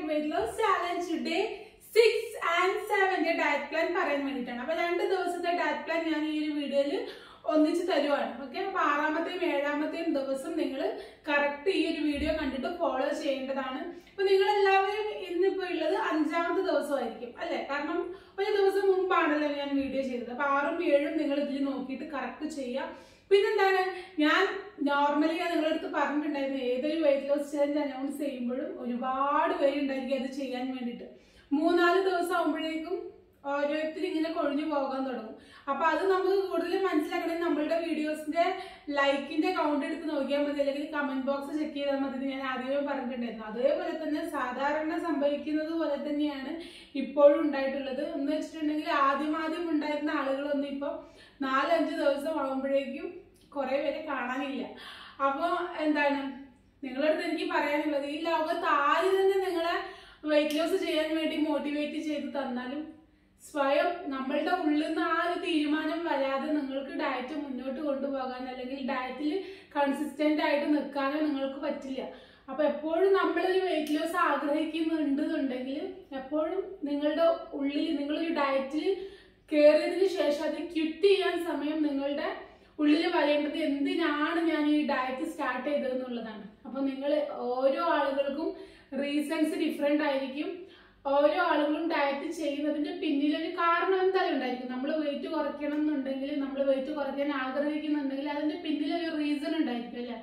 wait loss challenge day six and സെവന്റെ diet plan പറയാൻ വേണ്ടിയിട്ടാണ് അപ്പൊ രണ്ട് ദിവസത്തെ ഡയറ്റ് പ്ലാൻ ഞാൻ ഈ ഒരു വീഡിയോയിൽ ഒന്നിച്ച് തരുവാണ് ഓക്കെ അപ്പൊ ആറാമത്തെയും ഏഴാമത്തെയും ദിവസം നിങ്ങൾ കറക്റ്റ് ഈ ഒരു വീഡിയോ കണ്ടിട്ട് ഫോളോ ചെയ്യേണ്ടതാണ് അപ്പൊ നിങ്ങൾ എല്ലാവരും ഇന്നിപ്പോ ഉള്ളത് അഞ്ചാമത്തെ ദിവസമായിരിക്കും അല്ലെ കാരണം ഒരു ദിവസം മുമ്പാണല്ലോ ഞാൻ വീഡിയോ ചെയ്തത് അപ്പൊ ആറും ഏഴും നിങ്ങൾ ഇതിൽ നോക്കിയിട്ട് കറക്റ്റ് ചെയ്യാം പിന്നെന്താണ് ഞാൻ നോർമലി ഞാൻ നിങ്ങളുടെ അടുത്ത് പറഞ്ഞിട്ടുണ്ടായിരുന്നു ഏതൊരു വെയിറ്റ് ലോസ് ചാലഞ്ച് അനൗൺസ് ചെയ്യുമ്പോഴും ഒരുപാട് പേരുണ്ടായിരിക്കും അത് ചെയ്യാൻ വേണ്ടിയിട്ട് മൂന്നാല് ദിവസം ആകുമ്പോഴേക്കും ഓരോരുത്തർ ഇങ്ങനെ കൊഴിഞ്ഞു പോകാൻ തുടങ്ങും അപ്പൊ അത് നമുക്ക് കൂടുതൽ മനസ്സിലാക്കണമെങ്കിൽ നമ്മളുടെ വീഡിയോസിന്റെ ലൈക്കിന്റെ കൗണ്ട് എടുത്ത് നോക്കിയാൽ മതി അല്ലെങ്കിൽ കമന്റ് ബോക്സ് ചെക്ക് ചെയ്താൽ മതി എന്ന് ഞാൻ ആദ്യമേ പറഞ്ഞിട്ടുണ്ടായിരുന്നു അതേപോലെ തന്നെ സാധാരണ സംഭവിക്കുന്നത് പോലെ തന്നെയാണ് ഇപ്പോഴും ഉണ്ടായിട്ടുള്ളത് എന്ന് വെച്ചിട്ടുണ്ടെങ്കിൽ ആദ്യം ആദ്യം ഉണ്ടായിരുന്ന ആളുകളൊന്നും ഇപ്പൊ നാലഞ്ച് ദിവസം ആകുമ്പോഴേക്കും കുറെ പേരെ കാണാനില്ല അപ്പൊ എന്താണ് നിങ്ങളുടെ അടുത്ത് എനിക്ക് പറയാനുള്ളത് ഈ ലോകത്ത് ആര് തന്നെ നിങ്ങളെ വെയിറ്റ് ലോസ് ചെയ്യാൻ വേണ്ടി മോട്ടിവേറ്റ് ചെയ്ത് തന്നാലും സ്വയം നമ്മളുടെ ഉള്ളിൽ നിന്ന് ആ ഒരു തീരുമാനം വരാതെ നിങ്ങൾക്ക് ഡയറ്റ് മുന്നോട്ട് കൊണ്ടുപോകാൻ അല്ലെങ്കിൽ ഡയറ്റിൽ കൺസിസ്റ്റന്റ് ആയിട്ട് നിൽക്കാനോ നിങ്ങൾക്ക് പറ്റില്ല അപ്പൊ എപ്പോഴും നമ്മളൊരു വെയിറ്റ് ലോസ് ആഗ്രഹിക്കുന്നുണ്ടെന്നുണ്ടെങ്കിൽ എപ്പോഴും നിങ്ങളുടെ ഉള്ളിൽ നിങ്ങളൊരു ഡയറ്റിൽ കയറിയതിന് ശേഷം അത് ക്വിറ്റ് ചെയ്യാൻ സമയം നിങ്ങളുടെ ഉള്ളിൽ വരേണ്ടത് എന്തിനാണ് ഞാൻ ഈ ഡയറ്റ് സ്റ്റാർട്ട് ചെയ്തതെന്നുള്ളതാണ് അപ്പൊ നിങ്ങൾ ഓരോ ആളുകൾക്കും റീസൺസ് ഡിഫറെന്റ് ആയിരിക്കും ഓരോ ആളുകളും ഡയറ്റ് ചെയ്യുന്നതിന്റെ പിന്നിലൊരു കാരണം എന്തായാലും ഉണ്ടായിരിക്കും നമ്മൾ വെയിറ്റ് കുറയ്ക്കണം എന്നുണ്ടെങ്കിൽ നമ്മൾ വെയിറ്റ് കുറയ്ക്കാൻ ആഗ്രഹിക്കുന്നുണ്ടെങ്കിൽ അതിന്റെ പിന്നിലൊരു റീസൺ ഉണ്ടായിരിക്കും അല്ലെ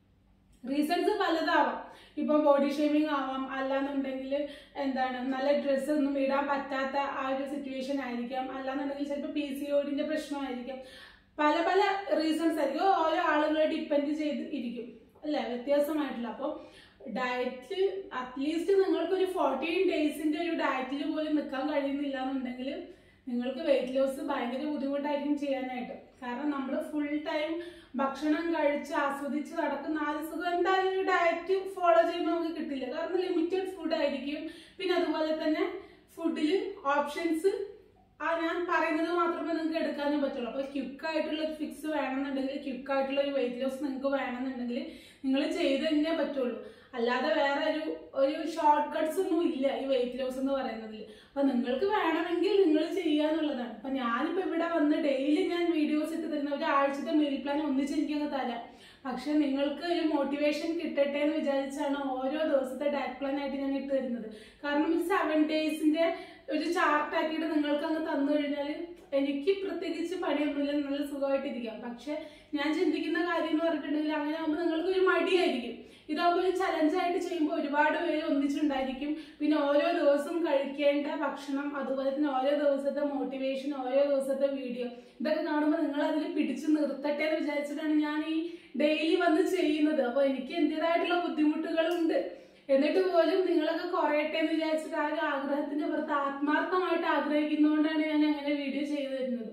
റീസൺസ് പലതാവാം ഇപ്പൊ ബോഡി ഷേമിങ് ആവാം അല്ലാന്നുണ്ടെങ്കിൽ എന്താണ് നല്ല ഡ്രസ്സ് ഒന്നും ഇടാൻ പറ്റാത്ത ആ ഒരു സിറ്റുവേഷൻ ആയിരിക്കാം അല്ലാന്നുണ്ടെങ്കിൽ ചിലപ്പോൾ പി സി ഒഡിന്റെ പ്രശ്നമായിരിക്കാം പല പല റീസൺസ് ആയിരിക്കും ഓരോ ആളുകളെ ഡിപ്പെൻഡ് ചെയ്ത് ഇരിക്കും അല്ലേ വ്യത്യാസമായിട്ടുള്ള അപ്പോൾ ഡയറ്റ് അറ്റ്ലീസ്റ്റ് നിങ്ങൾക്ക് ഒരു ഫോർട്ടീൻ ഡേയ്സിന്റെ ഒരു ഡയറ്റിൽ പോലും നിൽക്കാൻ കഴിയുന്നില്ല എന്നുണ്ടെങ്കിൽ നിങ്ങൾക്ക് വെയിറ്റ് ലോസ് ഭയങ്കര ബുദ്ധിമുട്ടായിരിക്കും ചെയ്യാനായിട്ട് കാരണം നമ്മൾ ഫുൾ ടൈം ഭക്ഷണം കഴിച്ച് ആസ്വദിച്ച് നടക്കുന്ന ആ ഒരു സുഖം എന്തായാലും ഒരു ഡയറ്റ് ഫോളോ ചെയ്യുമ്പോൾ നമുക്ക് കിട്ടില്ല കാരണം ലിമിറ്റഡ് ഫുഡ് ആയിരിക്കും പിന്നെ അതുപോലെ തന്നെ ഫുഡിൽ ഓപ്ഷൻസ് ആ ഞാൻ പറയുന്നത് മാത്രമേ നിങ്ങൾക്ക് എടുക്കാനും പറ്റുള്ളൂ അപ്പോൾ ക്വിക്ക് ആയിട്ടുള്ള ഒരു ഫിക്സ് വേണമെന്നുണ്ടെങ്കിൽ ക്വിക്ക് ആയിട്ടുള്ള ഒരു വെയിറ്റ് ലോസ് നിങ്ങൾക്ക് വേണമെന്നുണ്ടെങ്കിൽ നിങ്ങൾ ചെയ്ത് തന്നെ പറ്റുള്ളൂ അല്ലാതെ വേറെ ഒരു ഒരു ഷോർട്ട് കട്ട്സ് ഒന്നും ഇല്ല ഈ വെയിറ്റ് ലോസ് എന്ന് പറയുന്നതിൽ അപ്പൊ നിങ്ങൾക്ക് വേണമെങ്കിൽ നിങ്ങൾ ചെയ്യാന്നുള്ളതാണ് അപ്പൊ ഞാനിപ്പോ ഇവിടെ വന്ന് ഡെയിലി ഞാൻ വീഡിയോസ് ഇട്ട് തരുന്ന ഒരാഴ്ചത്തെ മീൽ പ്ലാൻ ഒന്നിച്ച് എനിക്കങ്ങ് തരാം പക്ഷെ നിങ്ങൾക്ക് ഒരു മോട്ടിവേഷൻ കിട്ടട്ടെ എന്ന് വിചാരിച്ചാണ് ഓരോ ദിവസത്തെ ഡയറ്റ് പ്ലാൻ ആയിട്ട് ഞാൻ ഇട്ട് തരുന്നത് കാരണം ഈ സെവൻ ഡേയ്സിന്റെ ഒരു ചാർട്ട് ആക്കിയിട്ട് നിങ്ങൾക്ക് അങ്ങ് തന്നു കഴിഞ്ഞാൽ എനിക്ക് പ്രത്യേകിച്ച് പണിയൊന്നുമില്ല നല്ല സുഖമായിട്ടിരിക്കാം പക്ഷെ ഞാൻ ചിന്തിക്കുന്ന കാര്യം എന്ന് പറഞ്ഞിട്ടുണ്ടെങ്കിൽ അങ്ങനെ ആകുമ്പോൾ നിങ്ങൾക്ക് ഒരു മടിയായിരിക്കും ഇതാകുമ്പോൾ ഒരു ചലഞ്ചായിട്ട് ചെയ്യുമ്പോൾ ഒരുപാട് പേര് ഒന്നിച്ചുണ്ടായിരിക്കും പിന്നെ ഓരോ ദിവസം കഴിക്കേണ്ട ഭക്ഷണം അതുപോലെ തന്നെ ഓരോ ദിവസത്തെ മോട്ടിവേഷൻ ഓരോ ദിവസത്തെ വീഡിയോ ഇതൊക്കെ കാണുമ്പോൾ നിങ്ങൾ അതിൽ പിടിച്ചു നിർത്തട്ടെ എന്ന് വിചാരിച്ചിട്ടാണ് ഞാൻ ഈ ഡെയിലി വന്ന് ചെയ്യുന്നത് അപ്പോൾ എനിക്ക് എന്റേതായിട്ടുള്ള ബുദ്ധിമുട്ടുകളുണ്ട് എന്നിട്ട് പോലും നിങ്ങളൊക്കെ കുറയട്ടെ എന്ന് വിചാരിച്ചിട്ട് ആ ഒരു ആഗ്രഹത്തിന്റെ പുറത്ത് ആത്മാർത്ഥമായിട്ട് ആഗ്രഹിക്കുന്നതുകൊണ്ടാണ് ഞാൻ അങ്ങനെ വീഡിയോ ചെയ്തു തരുന്നത്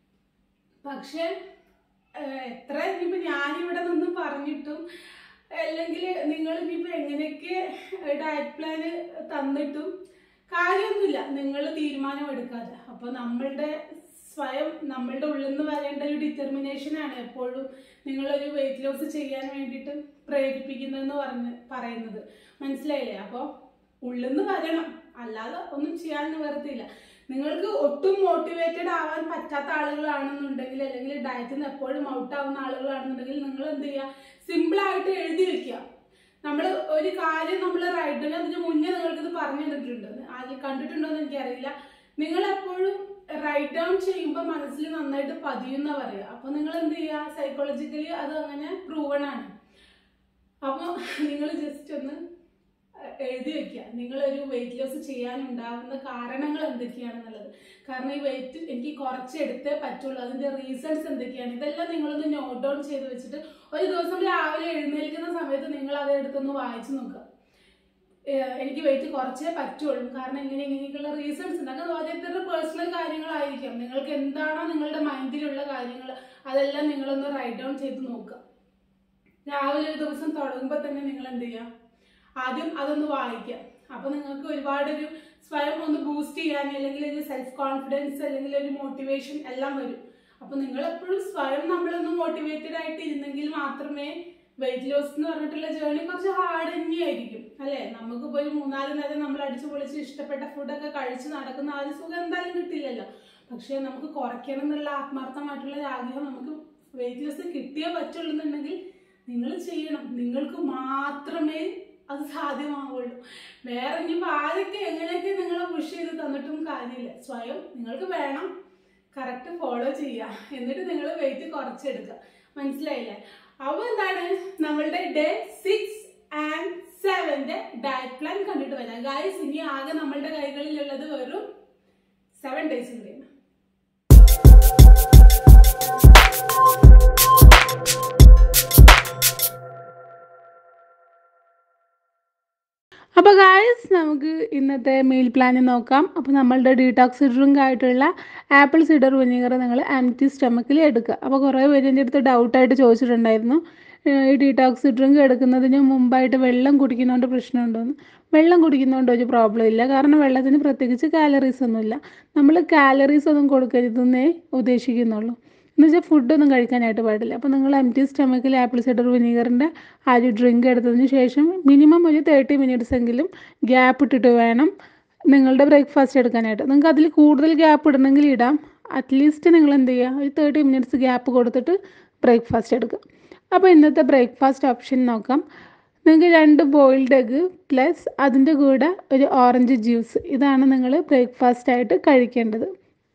പക്ഷെ ഏഹ്, എത്ര ഇനിയിപ്പോ ഞാനിവിടെ നിന്ന് പറഞ്ഞിട്ടും അല്ലെങ്കിൽ നിങ്ങൾ ഇനിയിപ്പോ എങ്ങനെയൊക്കെ ഡയറ്റ് പ്ലാന് തന്നിട്ടും കാര്യമൊന്നുമില്ല നിങ്ങൾ തീരുമാനം എടുക്കാതെ അപ്പൊ നമ്മളുടെ സ്വയം നമ്മളുടെ ഉള്ളിൽ നിന്ന് വരേണ്ട ഒരു ഡിറ്റർമിനേഷൻ ആണ് എപ്പോഴും നിങ്ങളൊരു വെയിറ്റ് ലോസ് ചെയ്യാൻ വേണ്ടിയിട്ട് പ്രേരിപ്പിക്കുന്നതെന്ന് പറഞ്ഞ് പറയുന്നത് മനസ്സിലായില്ലേ അപ്പോൾ ഉള്ളിൽ നിന്ന് വരണം അല്ലാതെ ഒന്നും ചെയ്യാൻ നിവർത്തിയില്ല നിങ്ങൾക്ക് ഒട്ടും മോട്ടിവേറ്റഡ് ആവാൻ പറ്റാത്ത ആളുകളാണെന്നുണ്ടെങ്കിൽ അല്ലെങ്കിൽ ഡയറ്റിൽ നിന്ന് എപ്പോഴും ഔട്ട് ആവുന്ന ആളുകളാണെന്നുണ്ടെങ്കിൽ നിങ്ങൾ എന്ത് ചെയ്യുക സിമ്പിൾ ആയിട്ട് എഴുതി വെക്കുക നമ്മൾ ഒരു കാര്യം നമ്മൾ റൈറ്റ് അതിന് മുന്നേ നിങ്ങൾക്കിത് പറഞ്ഞു തന്നിട്ടുണ്ട് അത് കണ്ടിട്ടുണ്ടോ എന്ന് എനിക്കറിയില്ല നിങ്ങൾ എപ്പോഴും റൈറ്റ് ഡൗൺ ചെയ്യുമ്പോൾ മനസ്സിൽ നന്നായിട്ട് പതിയുന്ന പറയുക അപ്പൊ നിങ്ങൾ എന്ത് ചെയ്യുക സൈക്കോളജിക്കലി അത് അങ്ങനെ പ്രൂവൺ ആണ് അപ്പോൾ നിങ്ങൾ ജസ്റ്റ് ഒന്ന് എഴുതി വെക്കുക നിങ്ങളൊരു വെയിറ്റ് ലോസ് ചെയ്യാനുണ്ടാകുന്ന കാരണങ്ങൾ എന്തൊക്കെയാണെന്നുള്ളത് കാരണം ഈ വെയിറ്റ് എനിക്ക് കുറച്ച് എടുത്തേ പറ്റുള്ളൂ അതിന്റെ റീസൺസ് എന്തൊക്കെയാണ് ഇതെല്ലാം നിങ്ങളൊന്ന് നോട്ട് ഡൗൺ ചെയ്ത് വെച്ചിട്ട് ഒരു ദിവസം രാവിലെ എഴുന്നേൽക്കുന്ന സമയത്ത് നിങ്ങൾ അത് എടുത്തൊന്ന് വായിച്ചു നോക്കുക ഏഹ് എനിക്ക് വെയിറ്റ് കുറച്ചേ പറ്റുള്ളൂ കാരണം ഇങ്ങനെ ഇങ്ങനെയൊക്കെയുള്ള റീസൺസ് ഉണ്ട് അങ്ങനെ ഓരോരുത്തരുടെ പേഴ്സണൽ കാര്യങ്ങളായിരിക്കാം നിങ്ങൾക്ക് എന്താണോ നിങ്ങളുടെ മൈൻഡിലുള്ള കാര്യങ്ങൾ അതെല്ലാം നിങ്ങളൊന്ന് റൈറ്റ് ഡൗൺ ചെയ്ത് നോക്കുക രാവിലെ ഒരു ദിവസം തുടങ്ങുമ്പോൾ തന്നെ നിങ്ങൾ എന്ത് ചെയ്യുക ആദ്യം അതൊന്ന് വായിക്കുക അപ്പൊ നിങ്ങൾക്ക് ഒരുപാട് ഒരു സ്വയം ഒന്ന് ബൂസ്റ്റ് ചെയ്യാൻ അല്ലെങ്കിൽ ഒരു സെൽഫ് കോൺഫിഡൻസ് അല്ലെങ്കിൽ ഒരു മോട്ടിവേഷൻ എല്ലാം വരും അപ്പൊ നിങ്ങൾ എപ്പോഴും സ്വയം നമ്മളൊന്ന് മോട്ടിവേറ്റഡ് ആയിട്ട് ഇരുന്നെങ്കിൽ മാത്രമേ വെയിറ്റ് ലോസ് എന്ന് പറഞ്ഞിട്ടുള്ള ജേർണി കുറച്ച് ഹാർഡ് തന്നെയായിരിക്കും അല്ലേ നമുക്കിപ്പോൾ ഒരു മൂന്നാല് നേരം നമ്മൾ അടിച്ചു പൊളിച്ച് ഇഷ്ടപ്പെട്ട ഫുഡൊക്കെ കഴിച്ച് നടക്കുന്ന ആ ഒരു സുഖം എന്തായാലും കിട്ടില്ലല്ലോ പക്ഷേ നമുക്ക് കുറയ്ക്കണം എന്നുള്ള ആത്മാർത്ഥമായിട്ടുള്ള ഒരു ആഗ്രഹം നമുക്ക് വെയിറ്റ് ലോസ് കിട്ടിയേ പറ്റുള്ളൂ എന്നുണ്ടെങ്കിൽ നിങ്ങൾ ചെയ്യണം നിങ്ങൾക്ക് മാത്രമേ അത് സാധ്യമാവുള്ളൂ വേറെ ഇനിയിപ്പോൾ ആരൊക്കെ എങ്ങനെയൊക്കെ നിങ്ങളെ പുഷ് ചെയ്ത് തന്നിട്ടും കാര്യമില്ല സ്വയം നിങ്ങൾക്ക് വേണം കറക്റ്റ് ഫോളോ ചെയ്യുക എന്നിട്ട് നിങ്ങൾ വെയിറ്റ് കുറച്ചെടുക്കുക മനസ്സിലായില്ലേ അപ്പോൾ എന്താണ് നമ്മളുടെ ഡേ സിക്സ് ആൻഡ് സെവന്റെ ഡയറ്റ് പ്ലാൻ കണ്ടിട്ട് വരാം ഗായ്സ് ഇനി ആകെ നമ്മളുടെ കൈകളിലുള്ളത് വെറും സെവൻ ഡേയ്സ് കൂടിയാണ് അപ്പോൾ ഗായ്സ് നമുക്ക് ഇന്നത്തെ മീൽ പ്ലാൻ നോക്കാം അപ്പോൾ നമ്മളുടെ ഡീടോക്സ് ഡ്രിങ്ക് ആയിട്ടുള്ള ആപ്പിൾ സിഡർ വിനീഗർ നിങ്ങൾ ആംറ്റി സ്റ്റമക്കിൽ എടുക്കുക അപ്പോൾ കുറേ പേര് എൻ്റെ അടുത്ത് ഡൗട്ടായിട്ട് ചോദിച്ചിട്ടുണ്ടായിരുന്നു ഏഹ് ഈ ഡീടോക്സ് ഡ്രിങ്ക് എടുക്കുന്നതിന് മുമ്പായിട്ട് വെള്ളം കുടിക്കുന്നതുകൊണ്ട് പ്രശ്നമുണ്ടോയെന്ന് വെള്ളം കുടിക്കുന്നതുകൊണ്ട് ഒരു പ്രോബ്ലം ഇല്ല കാരണം വെള്ളത്തിന് പ്രത്യേകിച്ച് കാലറീസ് ഒന്നുമില്ല നമ്മൾ കാലറീസ് ഒന്നും കൊടുക്കരുതെന്നേ ഉദ്ദേശിക്കുന്നുള്ളൂ എന്ന് വെച്ചാൽ ഫുഡൊന്നും കഴിക്കാനായിട്ട് പാടില്ല അപ്പോൾ നിങ്ങൾ എം ടി സ്റ്റമക്കിൽ ആപ്പിൾ സിഡർ വിനീഗറിൻ്റെ ആ ഒരു ഡ്രിങ്ക് എടുത്തതിന് ശേഷം മിനിമം ഒരു തേർട്ടി മിനിറ്റ്സ് എങ്കിലും ഗ്യാപ്പ് ഇട്ടിട്ട് വേണം നിങ്ങളുടെ ബ്രേക്ക്ഫാസ്റ്റ് എടുക്കാനായിട്ട് നിങ്ങൾക്ക് അതിൽ കൂടുതൽ ഗ്യാപ്പ് ഇടണമെങ്കിൽ ഇടാം അറ്റ്ലീസ്റ്റ് നിങ്ങൾ എന്ത് ചെയ്യുക ഒരു തേർട്ടി മിനിറ്റ്സ് ഗ്യാപ്പ് കൊടുത്തിട്ട് ബ്രേക്ക്ഫാസ്റ്റ് എടുക്കുക അപ്പോൾ ഇന്നത്തെ ബ്രേക്ക്ഫാസ്റ്റ് ഓപ്ഷൻ നോക്കാം നിങ്ങൾക്ക് രണ്ട് ബോയിൽഡ് എഗ്ഗ് പ്ലസ് അതിൻ്റെ കൂടെ ഒരു ഓറഞ്ച് ജ്യൂസ് ഇതാണ് നിങ്ങൾ ബ്രേക്ക്ഫാസ്റ്റ് ആയിട്ട് കഴിക്കേണ്ടത്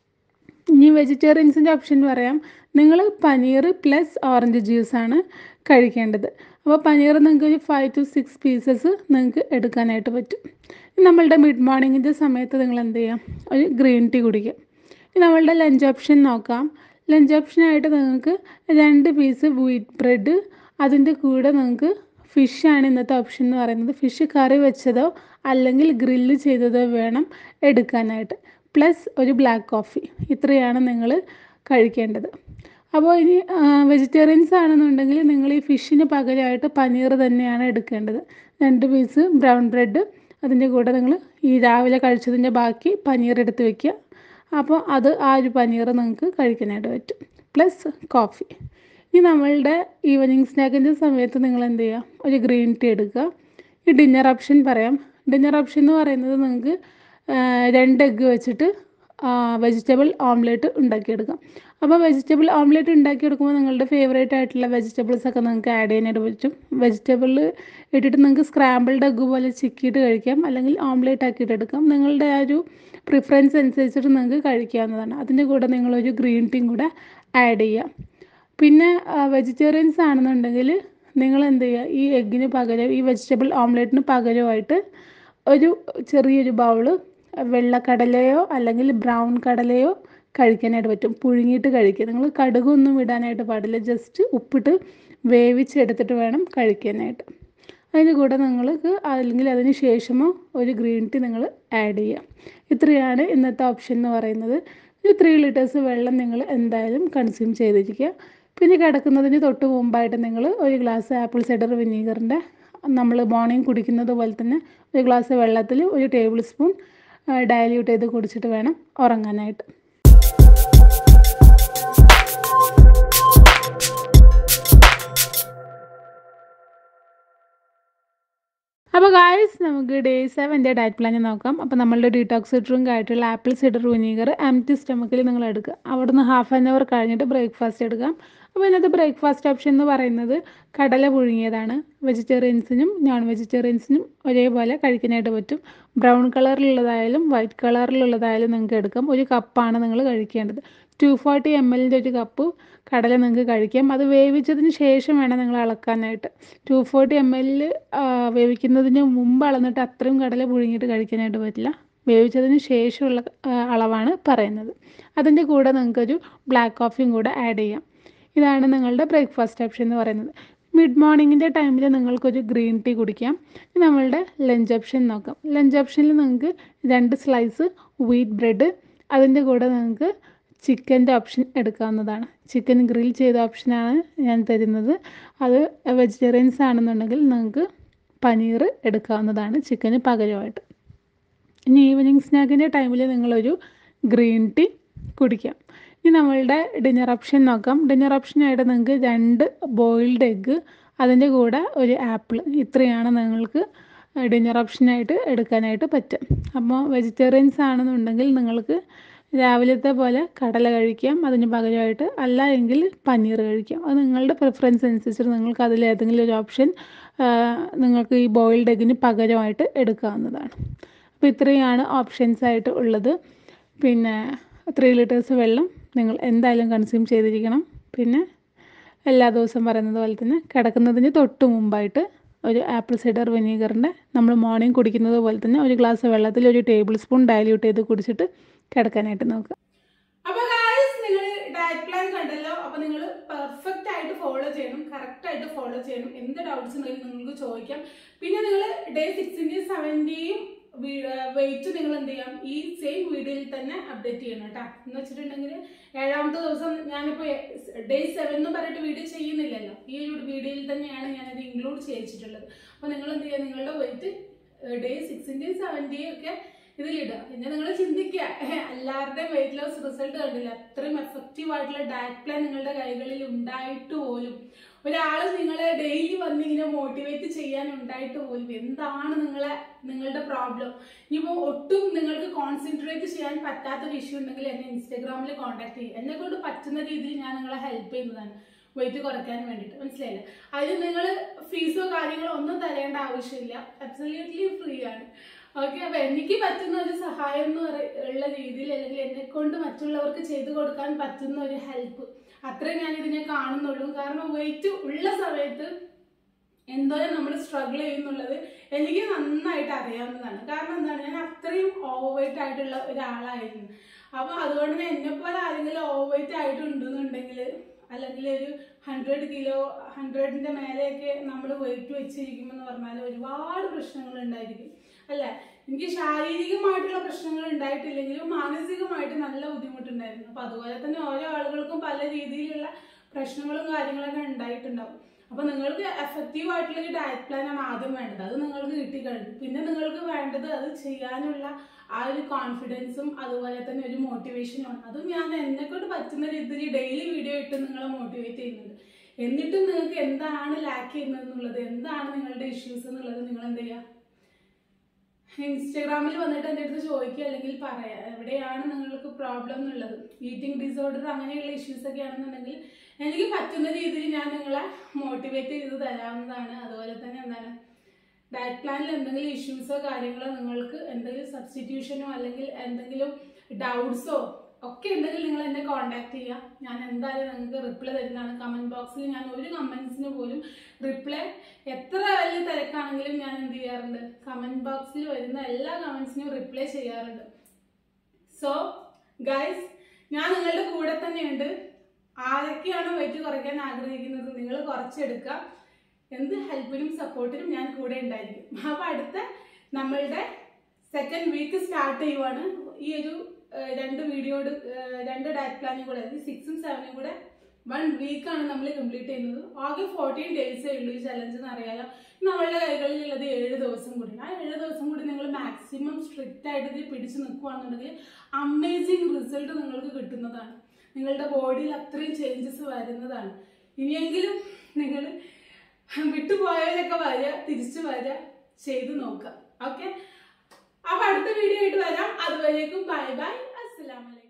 ഇനി വെജിറ്റേറിയൻസിൻ്റെ ഓപ്ഷൻ പറയാം നിങ്ങൾ പനീർ പ്ലസ് ഓറഞ്ച് ജ്യൂസാണ് കഴിക്കേണ്ടത് അപ്പോൾ പനീർ നിങ്ങൾക്ക് ഒരു ഫൈവ് ടു സിക്സ് പീസസ് നിങ്ങൾക്ക് എടുക്കാനായിട്ട് പറ്റും ഇനി നമ്മളുടെ മിഡ് മോർണിംഗിൻ്റെ സമയത്ത് നിങ്ങൾ എന്ത് ചെയ്യാം ഒരു ഗ്രീൻ ടീ കുടിക്കുക ഇനി നമ്മളുടെ ലഞ്ച് ഓപ്ഷൻ നോക്കാം ലഞ്ച് ഓപ്ഷനായിട്ട് നിങ്ങൾക്ക് രണ്ട് പീസ് വീറ്റ് ബ്രെഡ് അതിൻ്റെ കൂടെ നിങ്ങൾക്ക് ഫിഷാണ് ഇന്നത്തെ ഓപ്ഷൻ എന്ന് പറയുന്നത് ഫിഷ് കറി വെച്ചതോ അല്ലെങ്കിൽ ഗ്രില്ല് ചെയ്തതോ വേണം എടുക്കാനായിട്ട് പ്ലസ് ഒരു ബ്ലാക്ക് കോഫി ഇത്രയാണ് നിങ്ങൾ കഴിക്കേണ്ടത് അപ്പോൾ ഇനി വെജിറ്റേറിയൻസ് ആണെന്നുണ്ടെങ്കിൽ നിങ്ങൾ ഈ ഫിഷിന് പകരമായിട്ട് പനീർ തന്നെയാണ് എടുക്കേണ്ടത് രണ്ട് പീസ് ബ്രൗൺ ബ്രെഡ് അതിൻ്റെ കൂടെ നിങ്ങൾ ഈ രാവിലെ കഴിച്ചതിൻ്റെ ബാക്കി പനീർ എടുത്ത് വെക്കുക അപ്പോൾ അത് ആ ഒരു പനീർ നിങ്ങൾക്ക് കഴിക്കാനായിട്ട് പറ്റും പ്ലസ് കോഫി ഇനി നമ്മളുടെ ഈവനിങ് സ്നാക്കിൻ്റെ സമയത്ത് നിങ്ങൾ എന്ത് ചെയ്യുക ഒരു ഗ്രീൻ ടീ എടുക്കുക ഈ ഡിന്നർ ഓപ്ഷൻ പറയാം ഡിന്നർ ഓപ്ഷൻ എന്ന് പറയുന്നത് നിങ്ങൾക്ക് രണ്ട് എഗ്ഗ് വെച്ചിട്ട് വെജിറ്റബിൾ ഓംലേറ്റ് ഉണ്ടാക്കിയെടുക്കാം അപ്പോൾ വെജിറ്റബിൾ ഓംലേറ്റ് ഉണ്ടാക്കിയെടുക്കുമ്പോൾ നിങ്ങളുടെ ഫേവറേറ്റ് ആയിട്ടുള്ള വെജിറ്റബിൾസ് ഒക്കെ നിങ്ങൾക്ക് ആഡ് ചെയ്യാനായിട്ട് പറ്റും വെജിറ്റബിൾ ഇട്ടിട്ട് നിങ്ങൾക്ക് സ്ക്രാമ്പിൾഡ് എഗ്ഗ് പോലെ ചിക്കിയിട്ട് കഴിക്കാം അല്ലെങ്കിൽ ഓംലേറ്റ് ആക്കിയിട്ട് എടുക്കാം നിങ്ങളുടെ ആ ഒരു പ്രിഫറൻസ് അനുസരിച്ചിട്ട് നിങ്ങൾക്ക് കഴിക്കാവുന്നതാണ് അതിൻ്റെ കൂടെ നിങ്ങളൊരു ഗ്രീൻ ടീയും കൂടെ ആഡ് ചെയ്യാം പിന്നെ വെജിറ്റേറിയൻസ് ആണെന്നുണ്ടെങ്കിൽ നിങ്ങൾ എന്ത് ചെയ്യുക ഈ എഗ്ഗിന് പകരം ഈ വെജിറ്റബിൾ ഓംലേറ്റിന് പകരമായിട്ട് ഒരു ചെറിയൊരു ബൗള് വെള്ളക്കടലയോ അല്ലെങ്കിൽ ബ്രൗൺ കടലയോ കഴിക്കാനായിട്ട് പറ്റും പുഴുങ്ങിയിട്ട് കഴിക്കുക നിങ്ങൾ കടുകൊന്നും ഇടാനായിട്ട് പാടില്ല ജസ്റ്റ് ഉപ്പിട്ട് വേവിച്ചെടുത്തിട്ട് വേണം കഴിക്കാനായിട്ട് അതിൻ്റെ കൂടെ നിങ്ങൾക്ക് അല്ലെങ്കിൽ അതിന് ശേഷമോ ഒരു ഗ്രീൻ ടീ നിങ്ങൾ ആഡ് ചെയ്യുക ഇത്രയാണ് ഇന്നത്തെ ഓപ്ഷൻ എന്ന് പറയുന്നത് ഒരു ത്രീ ലിറ്റേഴ്സ് വെള്ളം നിങ്ങൾ എന്തായാലും കൺസ്യൂം ചെയ്തിരിക്കുക പിന്നെ കിടക്കുന്നതിന് തൊട്ട് മുമ്പായിട്ട് നിങ്ങൾ ഒരു ഗ്ലാസ് ആപ്പിൾ സൈഡർ വിനീഗറിൻ്റെ നമ്മൾ മോർണിംഗ് കുടിക്കുന്നത് പോലെ തന്നെ ഒരു ഗ്ലാസ് വെള്ളത്തിൽ ഒരു ടേബിൾ സ്പൂൺ ഡയല്യൂട്ട് ചെയ്ത് കുടിച്ചിട്ട് വേണം ഉറങ്ങാനായിട്ട് അപ്പോൾ ഗായ്സ് നമുക്ക് ഡേ സെവൻ്റെ ഡയറ്റ് പ്ലാൻ നോക്കാം അപ്പോൾ നമ്മളുടെ ഡീടോക്സ് ഡ്രിങ്ക് ആയിട്ടുള്ള ആപ്പിൾ സിഡർ വിനീഗർ എംറ്റി സ്റ്റമക്കിൽ നിങ്ങൾ എടുക്കുക അവിടുന്ന് ഹാഫ് ആൻ അവർ കഴിഞ്ഞിട്ട് ബ്രേക്ക്ഫാസ്റ്റ് എടുക്കാം അപ്പോൾ ഇന്നത്തെ ബ്രേക്ക്ഫാസ്റ്റ് ഓപ്ഷൻ എന്ന് പറയുന്നത് കടല പുഴുങ്ങിയതാണ് വെജിറ്റേറിയൻസിനും നോൺ വെജിറ്റേറിയൻസിനും ഒരേപോലെ കഴിക്കാനായിട്ട് പറ്റും ബ്രൗൺ കളറിലുള്ളതായാലും വൈറ്റ് കളറിലുള്ളതായാലും നിങ്ങൾക്ക് എടുക്കാം ഒരു കപ്പാണ് നിങ്ങൾ കഴിക്കേണ്ടത് ടു ഫോർട്ടി എം എല്ലിൻ്റെ ഒരു കപ്പ് കടല നിങ്ങൾക്ക് കഴിക്കാം അത് വേവിച്ചതിന് ശേഷം വേണം നിങ്ങൾ അളക്കാനായിട്ട് ടു ഫോർട്ടി എം എല്ലിൽ വേവിക്കുന്നതിന് മുമ്പ് അളന്നിട്ട് അത്രയും കടല പുഴുങ്ങിയിട്ട് കഴിക്കാനായിട്ട് പറ്റില്ല വേവിച്ചതിന് ശേഷമുള്ള അളവാണ് പറയുന്നത് അതിൻ്റെ കൂടെ നിങ്ങൾക്കൊരു ബ്ലാക്ക് കോഫിയും കൂടെ ആഡ് ചെയ്യാം ഇതാണ് നിങ്ങളുടെ ബ്രേക്ക്ഫാസ്റ്റ് ഓപ്ഷൻ എന്ന് പറയുന്നത് മിഡ് മോർണിംഗിൻ്റെ ടൈമിൽ നിങ്ങൾക്കൊരു ഗ്രീൻ ടീ കുടിക്കാം നമ്മളുടെ ലഞ്ച് ഓപ്ഷൻ നോക്കാം ലഞ്ച് ഓപ്ഷനിൽ നിങ്ങൾക്ക് രണ്ട് സ്ലൈസ് വീറ്റ് ബ്രെഡ് അതിൻ്റെ കൂടെ നിങ്ങൾക്ക് ചിക്കൻ്റെ ഓപ്ഷൻ എടുക്കാവുന്നതാണ് ചിക്കൻ ഗ്രിൽ ചെയ്ത ഓപ്ഷനാണ് ഞാൻ തരുന്നത് അത് വെജിറ്റേറിയൻസ് ആണെന്നുണ്ടെങ്കിൽ നിങ്ങൾക്ക് പനീർ എടുക്കാവുന്നതാണ് ചിക്കന് പകരമായിട്ട് ഇനി ഈവനിങ് സ്നാക്കിൻ്റെ ടൈമിൽ നിങ്ങളൊരു ഗ്രീൻ ടീ കുടിക്കാം ഇനി നമ്മളുടെ ഡിന്നർ ഓപ്ഷൻ നോക്കാം ഡിന്നർ ഓപ്ഷനായിട്ട് നിങ്ങൾക്ക് രണ്ട് ബോയിൽഡ് എഗ്ഗ് അതിൻ്റെ കൂടെ ഒരു ആപ്പിൾ ഇത്രയാണ് നിങ്ങൾക്ക് ഡിന്നർ ഓപ്ഷനായിട്ട് എടുക്കാനായിട്ട് പറ്റും അപ്പോൾ വെജിറ്റേറിയൻസ് ആണെന്നുണ്ടെങ്കിൽ നിങ്ങൾക്ക് രാവിലത്തെ പോലെ കടല കഴിക്കാം അതിന് പകരമായിട്ട് അല്ല എങ്കിൽ പനീർ കഴിക്കാം അത് നിങ്ങളുടെ പ്രിഫറൻസ് അനുസരിച്ച് നിങ്ങൾക്ക് അതിൽ ഏതെങ്കിലും ഒരു ഓപ്ഷൻ നിങ്ങൾക്ക് ഈ ബോയിൽഡ് എഗ്ഗിന് പകരമായിട്ട് എടുക്കാവുന്നതാണ് അപ്പോൾ ഇത്രയാണ് ഓപ്ഷൻസ് ആയിട്ട് ഉള്ളത് പിന്നെ ത്രീ ലിറ്റേഴ്സ് വെള്ളം നിങ്ങൾ എന്തായാലും കൺസ്യൂം ചെയ്തിരിക്കണം പിന്നെ എല്ലാ ദിവസവും പറയുന്നത് പോലെ തന്നെ കിടക്കുന്നതിന് തൊട്ട് മുമ്പായിട്ട് ഒരു ആപ്പിൾ സൈഡർ വിനീഗറിൻ്റെ നമ്മൾ മോർണിംഗ് കുടിക്കുന്നത് പോലെ തന്നെ ഒരു ഗ്ലാസ് വെള്ളത്തിൽ ഒരു ടേബിൾ സ്പൂൺ ഡയല്യൂട്ട് ചെയ്ത് കുടിച്ചിട്ട് കിടക്കാനായിട്ട് നോക്കുക അപ്പൊ ഗായ്സ് നിങ്ങൾ ഡയറ്റ് പ്ലാൻ കണ്ടല്ലോ അപ്പൊ നിങ്ങൾ പെർഫെക്റ്റ് ആയിട്ട് ഫോളോ ചെയ്യണം കറക്റ്റ് ആയിട്ട് ഫോളോ ചെയ്യണം എന്ത് ഡൗട്ട്സ് ഉണ്ടെങ്കിലും നിങ്ങൾക്ക് ചോദിക്കാം പിന്നെ നിങ്ങൾ ഡേ സിക്സിന്റെയും സെവന്റെയും വെയിറ്റ് നിങ്ങൾ എന്ത് ചെയ്യാം ഈ സെയിം വീഡിയോയിൽ തന്നെ അപ്ഡേറ്റ് ചെയ്യണം കേട്ടോ എന്ന് വെച്ചിട്ടുണ്ടെങ്കിൽ ഏഴാമത്തെ ദിവസം ഞാനിപ്പോൾ ഡേ സെവൻ എന്ന് പറഞ്ഞിട്ട് വീഡിയോ ചെയ്യുന്നില്ലല്ലോ ഈ ഒരു വീഡിയോയിൽ തന്നെയാണ് ഞാനത് ഇൻക്ലൂഡ് ചെയ്യിച്ചിട്ടുള്ളത് അപ്പോൾ നിങ്ങൾ എന്ത് ചെയ്യുക നിങ്ങളുടെ വെയിറ്റ് ഡേ സിക്സിന്റെയും സെവന്റെയും ഒക്കെ ഇതിലിടുക പിന്നെ നിങ്ങൾ ചിന്തിക്കുക എല്ലാവരുടെയും വെയിറ്റ് ലോസ് റിസൾട്ട് കണ്ടില്ല അത്രയും എഫക്റ്റീവ് ആയിട്ടുള്ള ഡയറ്റ് പ്ലാൻ നിങ്ങളുടെ കൈകളിൽ ഉണ്ടായിട്ട് പോലും ഒരാൾ നിങ്ങളെ ഡെയിലി വന്ന് ഇങ്ങനെ മോട്ടിവേറ്റ് ചെയ്യാൻ ഉണ്ടായിട്ട് പോലും എന്താണ് നിങ്ങളെ നിങ്ങളുടെ പ്രോബ്ലം ഇനിയിപ്പോൾ ഒട്ടും നിങ്ങൾക്ക് കോൺസെൻട്രേറ്റ് ചെയ്യാൻ പറ്റാത്തൊരു ഇഷ്യൂ ഉണ്ടെങ്കിൽ എന്നെ ഇൻസ്റ്റാഗ്രാമിൽ കോൺടാക്ട് ചെയ്യും എന്നെ കൊണ്ട് പറ്റുന്ന രീതിയിൽ ഞാൻ നിങ്ങളെ ഹെൽപ്പ് ചെയ്യുന്നതാണ് വെയിറ്റ് കുറയ്ക്കാൻ വേണ്ടിയിട്ട് മനസ്സിലായില്ലേ അതിന് നിങ്ങൾ ഫീസോ കാര്യങ്ങളോ ഒന്നും തരേണ്ട ആവശ്യമില്ല അബ്സല്യൂട്ട്ലി ഫ്രീ ആണ് ഓക്കെ അപ്പൊ എനിക്ക് പറ്റുന്ന ഒരു സഹായം എന്ന് പറ- ഉള്ള രീതിയിൽ അല്ലെങ്കിൽ എന്നെ കൊണ്ട് മറ്റുള്ളവർക്ക് ചെയ്തു കൊടുക്കാൻ പറ്റുന്ന ഒരു ഹെൽപ്പ് അത്രേ ഞാൻ ഇതിനെ കാണുന്നുള്ളൂ കാരണം വെയിറ്റ് ഉള്ള സമയത്ത് എന്തോരം നമ്മൾ സ്ട്രഗിൾ ചെയ്യുന്നുള്ളത് എനിക്ക് നന്നായിട്ട് അറിയാവുന്നതാണ് കാരണം എന്താണ് ഞാൻ അത്രയും ഓവർ വെയിറ്റ് ആയിട്ടുള്ള ഒരാളായിരുന്നു അപ്പൊ അതുകൊണ്ട് തന്നെ എന്നെ പോലെ ആരെങ്കിലും ഓവർ വെയിറ്റ് ആയിട്ടുണ്ടെന്നുണ്ടെങ്കിൽ അല്ലെങ്കിൽ ഒരു ഹൺഡ്രഡ് കിലോ ഹൺഡ്രഡിന്റെ മേലെയൊക്കെ നമ്മൾ വെയിറ്റ് വെച്ചിരിക്കുമ്പോൾ എന്ന് പറഞ്ഞാൽ ഒരുപാട് പ്രശ്നങ്ങൾ ഉണ്ടായിരിക്കും അല്ലേ എനിക്ക് ശാരീരികമായിട്ടുള്ള പ്രശ്നങ്ങൾ ഉണ്ടായിട്ടില്ലെങ്കിലും മാനസികമായിട്ട് നല്ല ബുദ്ധിമുട്ടുണ്ടായിരുന്നു അപ്പൊ അതുപോലെ തന്നെ ഓരോ ആളുകൾക്കും പല രീതിയിലുള്ള പ്രശ്നങ്ങളും കാര്യങ്ങളൊക്കെ ഉണ്ടായിട്ടുണ്ടാവും അപ്പൊ നിങ്ങൾക്ക് എഫക്റ്റീവ് ആയിട്ടുള്ള ഒരു ഡയറ്റ് പ്ലാൻ ആണ് ആദ്യം വേണ്ടത് അത് നിങ്ങൾക്ക് കിട്ടിക്കഴിഞ്ഞു പിന്നെ നിങ്ങൾക്ക് വേണ്ടത് അത് ചെയ്യാനുള്ള ആ ഒരു കോൺഫിഡൻസും അതുപോലെ തന്നെ ഒരു മോട്ടിവേഷനുമാണ് അതും ഞാൻ എന്നെ കൊണ്ട് പറ്റുന്ന രീതിയിൽ ഡെയിലി വീഡിയോ ഇട്ട് നിങ്ങളെ മോട്ടിവേറ്റ് ചെയ്യുന്നുണ്ട് എന്നിട്ടും നിങ്ങൾക്ക് എന്താണ് ലാക്ക് ചെയ്യുന്നത് എന്നുള്ളത് എന്താണ് നിങ്ങളുടെ ഇഷ്യൂസ് എന്നുള്ളത് നിങ്ങൾ എന്ത് ചെയ്യുക ഇൻസ്റ്റാഗ്രാമിൽ വന്നിട്ട് എൻ്റെ അടുത്ത് ചോദിക്കുക അല്ലെങ്കിൽ പറയാം എവിടെയാണ് നിങ്ങൾക്ക് പ്രോബ്ലം എന്നുള്ളത് ഈറ്റിംഗ് ഡിസോർഡർ അങ്ങനെയുള്ള ഇഷ്യൂസ് ഒക്കെ ആണെന്നുണ്ടെങ്കിൽ എനിക്ക് പറ്റുന്ന രീതിയിൽ ഞാൻ നിങ്ങളെ മോട്ടിവേറ്റ് ചെയ്ത് തരാവുന്നതാണ് അതുപോലെ തന്നെ എന്താണ് ഡയറ്റ് പ്ലാനിൽ എന്തെങ്കിലും ഇഷ്യൂസോ കാര്യങ്ങളോ നിങ്ങൾക്ക് എന്തെങ്കിലും സബ്സ്റ്റിറ്റ്യൂഷനോ അല്ലെങ്കിൽ എന്തെങ്കിലും ഡൗട്ട്സോ ഒക്കെ ഉണ്ടെങ്കിൽ നിങ്ങൾ എന്നെ കോൺടാക്ട് ചെയ്യുക ഞാൻ എന്തായാലും നിങ്ങൾക്ക് റിപ്ലൈ തരുന്നതാണ് കമന്റ് ബോക്സിൽ ഞാൻ ഒരു കമന്റ്സിന് പോലും റിപ്ലൈ എത്ര വലിയ തിരക്കാണെങ്കിലും ഞാൻ എന്ത് ചെയ്യാറുണ്ട് കമന്റ് ബോക്സിൽ വരുന്ന എല്ലാ കമന്റ്സിനും റിപ്ലൈ ചെയ്യാറുണ്ട് സോ ഗൈസ് ഞാൻ നിങ്ങളുടെ കൂടെ തന്നെയുണ്ട് ആരൊക്കെയാണോ വെയിറ്റ് കുറയ്ക്കാൻ ആഗ്രഹിക്കുന്നത് നിങ്ങൾ കുറച്ചെടുക്കുക എന്ത് ഹെൽപ്പിനും സപ്പോർട്ടിനും ഞാൻ കൂടെ ഉണ്ടായിരിക്കും അപ്പൊ അടുത്ത നമ്മളുടെ സെക്കൻഡ് വീക്ക് സ്റ്റാർട്ട് ചെയ്യുവാണ് ഈ ഒരു ഏഹ്, രണ്ട് വീഡിയോട് ഏഹ്, രണ്ട് ഡയറ്റ് പ്ലാനും കൂടെ സിക്സും സെവനും കൂടെ വൺ വീക്കാണ് നമ്മൾ കംപ്ലീറ്റ് ചെയ്യുന്നത് ആകെ ഫോർട്ടീൻ ഡേയ്സേ ഉള്ളൂ ഈ ചലഞ്ച് എന്ന് അറിയാലോ നമ്മളുടെ കൈകളിലുള്ളത് ഏഴ് ദിവസം കൂടി ആ ഏഴ് ദിവസം കൂടി നിങ്ങൾ മാക്സിമം സ്ട്രിക്റ്റ് ആയിട്ട് ഇത് പിടിച്ചു നിൽക്കുകയാണെന്നുണ്ടെങ്കിൽ അമേസിങ് റിസൾട്ട് നിങ്ങൾക്ക് കിട്ടുന്നതാണ് നിങ്ങളുടെ ബോഡിയിൽ അത്രയും ചേഞ്ചസ് വരുന്നതാണ് ഇനിയെങ്കിലും നിങ്ങൾ വിട്ടുപോയവരൊക്കെ വരിക തിരിച്ചു വരിക ചെയ്തു നോക്കുക ഓക്കെ അപ്പൊ അടുത്ത വീഡിയോ ആയിട്ട് വരാം അതുവരേക്കും ബൈ ബൈ അസ്സലാമലൈക്കും